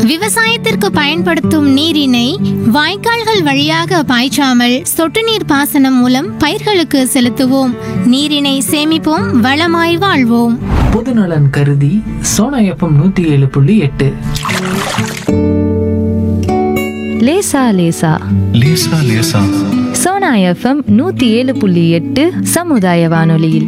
விவசாயத்திற்கு பயன்படுத்தும் நீரினை வாய்க்கால்கள் வழியாக பாய்ச்சாமல் சொட்டு நீர் பாசனம் மூலம் பயிர்களுக்கு செலுத்துவோம் நீரினை சேமிப்போம் வளமாய் வாழ்வோம் பொதுநலன் கருதி சோனா எஃப்எம் நூத்தி ஏழு புள்ளி எட்டு லேசா லேசா லேசா லேசா சோனா எஃப்எம் நூத்தி ஏழு புள்ளி எட்டு சமுதாய வானொலியில்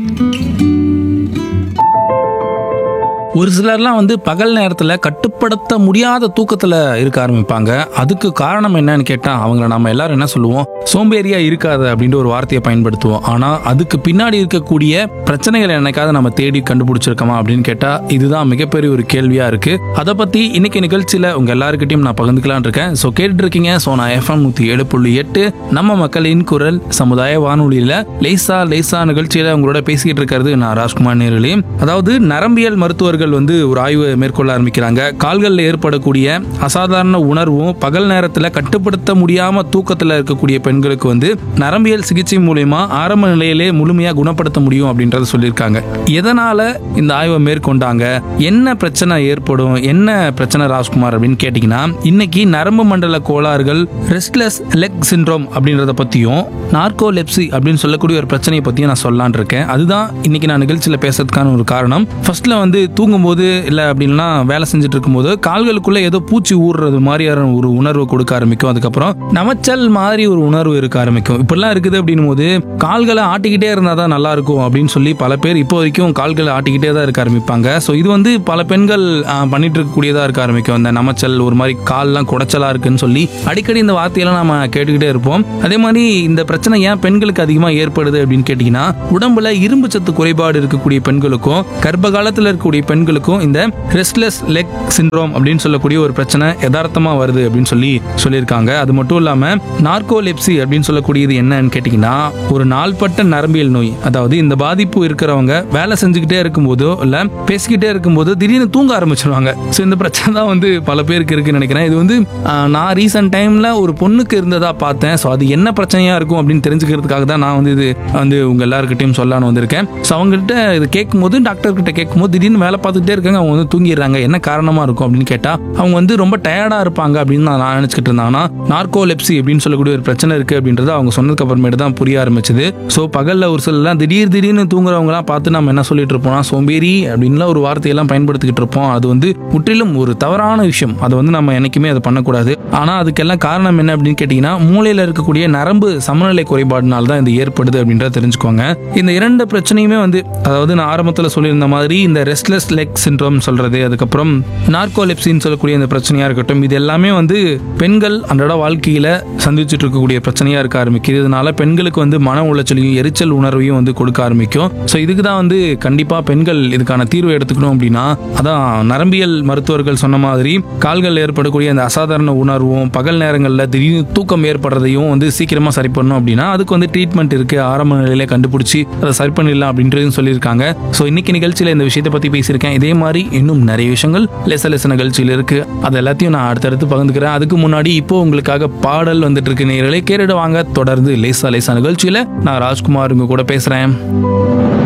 ஒரு சிலர்லாம் வந்து பகல் நேரத்தில் கட்டுப்படுத்த முடியாத தூக்கத்தில் இருக்க ஆரம்பிப்பாங்க அதுக்கு காரணம் என்னன்னு கேட்டால் அவங்கள நம்ம எல்லாரும் என்ன சொல்லுவோம் சோம்பேறியா இருக்காது அப்படின்ற ஒரு வார்த்தையை பயன்படுத்துவோம் ஆனால் அதுக்கு பின்னாடி இருக்கக்கூடிய பிரச்சனைகளை என்னைக்காவது நம்ம தேடி கண்டுபிடிச்சிருக்கோமா அப்படின்னு கேட்டால் இதுதான் மிகப்பெரிய ஒரு கேள்வியாக இருக்கு அதை பற்றி இன்னைக்கு நிகழ்ச்சியில் உங்கள் எல்லாருக்கிட்டையும் நான் பகிர்ந்துக்கலாம்னு இருக்கேன் ஸோ கேட்டுட்டு இருக்கீங்க ஸோ நான் எஃப்எம் நூற்றி ஏழு புள்ளி எட்டு நம்ம மக்களின் குரல் சமுதாய வானொலியில் லேசா லேசா நிகழ்ச்சியில் உங்களோட பேசிக்கிட்டு இருக்கிறது நான் ராஜ்குமார் நேரலி அதாவது நரம்பியல் மருத்துவர்கள் வந்து ஒரு ஆய்வு மேற்கொள்ள ஆரம்பிக்கிறாங்க கால்களில் ஏற்படக்கூடிய அசாதாரண உணர்வும் பகல் நேரத்தில் கட்டுப்படுத்த முடியாம தூக்கத்தில் இருக்கக்கூடிய பெண்களுக்கு வந்து நரம்பியல் சிகிச்சை மூலயமா ஆரம்ப நிலையிலே முழுமையா குணப்படுத்த முடியும் அப்படின்றத சொல்லியிருக்காங்க எதனால இந்த ஆய்வை மேற்கொண்டாங்க என்ன பிரச்சனை ஏற்படும் என்ன பிரச்சனை ராஜ்குமார் அப்படின்னு கேட்டிங்கன்னா இன்னைக்கு நரம்பு மண்டல கோளாறுகள் ரெஸ்ட்லெஸ் லெக் சிண்ட்ரோம் அப்படின்றத பத்தியும் நார்கோலெப்சி அப்படின்னு சொல்லக்கூடிய ஒரு பிரச்சனையை பத்தியும் நான் சொல்லலான் இருக்கேன் அதுதான் இன்னைக்கு நான் நிகழ்ச்சியில் பேசுறதுக்கான ஒரு காரணம் ஃபர்ஸ்ட்ல வந்து தூங்கும்போது இல்லை அப்படின்னா வேலை செஞ்சுட்டு இருக்கும்போது கால்களுக்குள்ள ஏதோ பூச்சி ஊறுறது மாதிரியான ஒரு உணர்வு கொடுக்க ஆரம்பிக்கும் அதுக்கப்புறம் நமச்சல் மாதிரி ஒரு உணர்வு இருக்க ஆரம்பிக்கும் இப்படிலாம் இருக்குது அப்படின்னும் போது கால்களை ஆட்டிக்கிட்டே இருந்தால் தான் நல்லா இருக்கும் அப்படின்னு சொல்லி பல பேர் இப்போ வரைக்கும் கால்களை ஆட்டிக்கிட்டே தான் இருக்க ஆரம்பிப்பாங்க ஸோ இது வந்து பல பெண்கள் ஆ, பண்ணிட்டு இருக்கக்கூடியதா இருக்க ஆரம்பிக்கும் இந்த நமச்சல் ஒரு மாதிரி கால்லாம் குடைச்சலா இருக்குன்னு சொல்லி அடிக்கடி இந்த வார்த்தையெல்லாம் நம்ம கேட்டுக்கிட்டே இருப்போம் அதே மாதிரி இந்த பிரச்சனை ஏன் பெண்களுக்கு அதிகமாக ஏற்படுது அப்படின்னு கேட்டிங்கன்னா உடம்புல இரும்பு சத்து குறைபாடு இருக்கக்கூடிய பெண்களுக்கும் கர்ப்ப காலத்தில் இருக்கக்கூடிய பெண்களுக்கும் இந்த ரெஸ்ட்லெஸ் லெக் சிண்ட்ரோம் அப்படின்னு சொல்லக்கூடிய ஒரு பிரச்சனை யதார்த்தமா வருது அப்படின்னு சொல்லி சொல்லியிருக்காங்க அது மட்டும் இல்லாம நார்கோலெப்சி அப்படின்னு சொல்லக்கூடியது என்னன்னு கேட்டிங்கன்னா ஒரு நாள்பட்ட நரம்பியல் நோய் அதாவது இந்த பாதிப்பு இருக்கிறவங்க வேலை செஞ்சுக்கிட்டே இருக்கும்போதோ இல்லை பேசிக்கிட்டே இருக்கும்போது திடீர்னு தூங்க ஆரம்பிச்சிருவாங்க ஸோ இந்த பிரச்சனை தான் வந்து பல பேருக்கு இருக்குன்னு நினைக்கிறேன் இது வந்து ஆஹ், நான் ரீசெண்ட் டைம்ல ஒரு பொண்ணுக்கு இருந்ததா பார்த்தேன் ஸோ அது என்ன பிரச்சனையா இருக்கும் அப்படின்னு தெரிஞ்சுக்கிறதுக்காக தான் நான் வந்து இது வந்து உங்க எல்லாருக்கிட்டையும் சொல்லலாம்னு வந்திருக்கேன் ஸோ அவங்ககிட்ட இது கேட்கும்போது டாக்டர் கிட்ட கேட்கும்போது திடீர்னு வேலை பார்த்துக்கிட்டே இருக்காங்க அவங்க வந்து தூங்கிடுறாங்க என்ன காரணமா இருக்கும் அப்படின்னு கேட்டா அவங்க வந்து ரொம்ப டயர்டா இருப்பாங்க அப்படின்னு நான் நினைச்சுக்கிட்டு இருந்தாங்கன்னா நார்கோலெப்சி அப்படின்னு சொல்லக்கூடிய ஒரு பிரச்சனை இருக்கு அப்படின்றது அவங்க சொன்னதுக்கு அப்புறமேட்டு தான் புரிய ஆரம்பிச்சது ஸோ பகல்ல ஒரு சிலர்லாம் திடீர் திடீர்னு தூங்குறவங்கலாம் பார்த்து நம்ம என்ன சொல்லிட்டு இருப்போம்னா சோம்பேறி அப்படின்லாம் ஒரு வார்த்தையெல்லாம் பயன்படுத்திக்கிட்டு இருப்போம் அது வந்து முற்றிலும் ஒரு தவறான விஷயம் அதை வந்து நம்ம என்னைக்குமே அதை பண்ணக்கூடாது ஆனா அதுக்கெல்லாம் காரணம் என்ன அப்படின்னு கேட்டீங்கன்னா மூளையில இருக்கக்கூடிய நரம்பு சமநிலை குறைபாடுனால தான் இது ஏற்படுது அப்படின்றத தெரிஞ்சுக்கோங்க இந்த இரண்டு பிரச்சனையுமே வந்து அதாவது நான் ஆரம்பத்தில் சொல்லியிருந்த மாதிரி இந்த ரெஸ்ட்லெஸ் லெக் சிண்ட்ரோம் சொல்றது அதுக்கப்புறம் நார்கோலெப்சின்னு சொல்லக்கூடிய இந்த பிரச்சனையா இருக்கட்டும் இது எல்லாமே வந்து பெண்கள் அன்றாட வாழ்க்கையில சந்திச்சுட்டு இருக்கக்கூடிய பிரச்சனையா இருக்க ஆரம்பிக்குது இதனால பெண்களுக்கு வந்து மன உளைச்சலையும் எரிச்சல் உணர்வையும் வந்து கொடுக்க ஆரம்பிக்கும் ஸோ இதுக்கு தான் வந்து கண்டிப்பா பெண்கள் இதுக்கான தீர்வு எடுத்துக்கணும் அப்படின்னா அதான் நரம்பியல் மருத்துவர்கள் சொன்ன மாதிரி கால்கள் ஏற்படக்கூடிய அந்த அசாதாரண உணர்வும் பகல் நேரங்களில் திடீர்னு தூக்கம் ஏற்படுறதையும் வந்து சீக்கிரமா சரி பண்ணணும் அப்படின்னா அதுக்கு வந்து ட்ரீட்மெண்ட் இருக்கு ஆரம்ப நிலையில கண்டுபிடிச்சி அதை சரி பண்ணிடலாம் அப்படின்றதும் சொல்லியிருக்காங்க ஸோ இன்னைக்கு நிகழ்ச்சியில் இந்த விஷயத்தை பத்தி பேசியிருக்கேன் இதே மாதிரி இன்னும் நிறைய விஷயங்கள் லெச லெச நிகழ்ச்சியில் இருக்கு அது எல்லாத்தையும் நான் அடுத்தடுத்து பகிர்ந்துக்கிறேன் அதுக்கு முன்னாடி இப்போ உங்களுக்காக பாடல் வந்துட்டு இருக்கு நேரலை கேட்டுட்டு வாங்க தொடர்ந்து லேசா லேசா நிகழ்ச்சியில நான் ராஜ்குமார் உங்க கூட பேசுறேன்